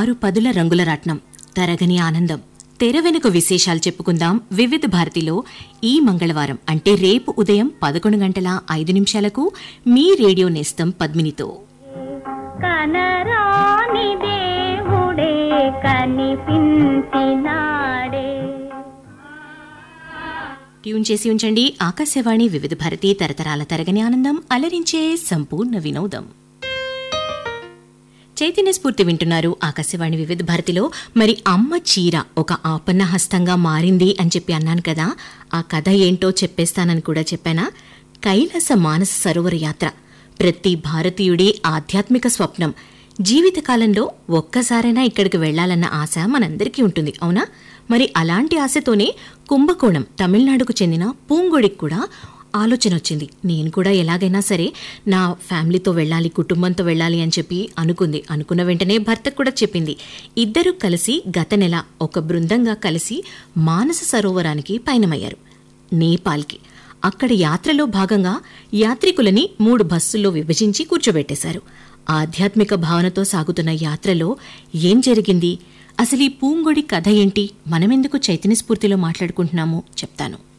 ఆరు పదుల రంగుల రాట్నం తరగని ఆనందం తెర వెనుక విశేషాలు చెప్పుకుందాం వివిధ భారతిలో ఈ మంగళవారం అంటే రేపు ఉదయం పదకొండు గంటల ఐదు నిమిషాలకు మీ రేడియో నేస్తం పద్మినితో కనరాని దేవుడే కనిపించినాడే ట్యూన్ చేసి ఉంచండి ఆకాశవాణి వివిధ భారతి తరతరాల తరగని ఆనందం అలరించే సంపూర్ణ వినోదం చైతన్య స్ఫూర్తి వింటున్నారు ఆకాశవాణి వివిధ భారతిలో మరి అమ్మ చీర ఒక ఆపన్న హస్తంగా మారింది అని చెప్పి అన్నాను కదా ఆ కథ ఏంటో చెప్పేస్తానని కూడా చెప్పానా కైలాస మానస సరోవర యాత్ర ప్రతి భారతీయుడి ఆధ్యాత్మిక స్వప్నం జీవితకాలంలో ఒక్కసారైనా ఇక్కడికి వెళ్లాలన్న ఆశ మనందరికీ ఉంటుంది అవునా మరి అలాంటి ఆశతోనే కుంభకోణం తమిళనాడుకు చెందిన పూంగొడికి కూడా ఆలోచన వచ్చింది నేను కూడా ఎలాగైనా సరే నా ఫ్యామిలీతో వెళ్ళాలి కుటుంబంతో వెళ్ళాలి అని చెప్పి అనుకుంది అనుకున్న వెంటనే భర్తకు కూడా చెప్పింది ఇద్దరు కలిసి గత నెల ఒక బృందంగా కలిసి మానస సరోవరానికి పయనమయ్యారు నేపాల్కి అక్కడ యాత్రలో భాగంగా యాత్రికులని మూడు బస్సుల్లో విభజించి కూర్చోబెట్టేశారు ఆధ్యాత్మిక భావనతో సాగుతున్న యాత్రలో ఏం జరిగింది అసలు ఈ పూంగొడి కథ ఏంటి మనమెందుకు చైతన్య స్ఫూర్తిలో మాట్లాడుకుంటున్నామో చెప్తాను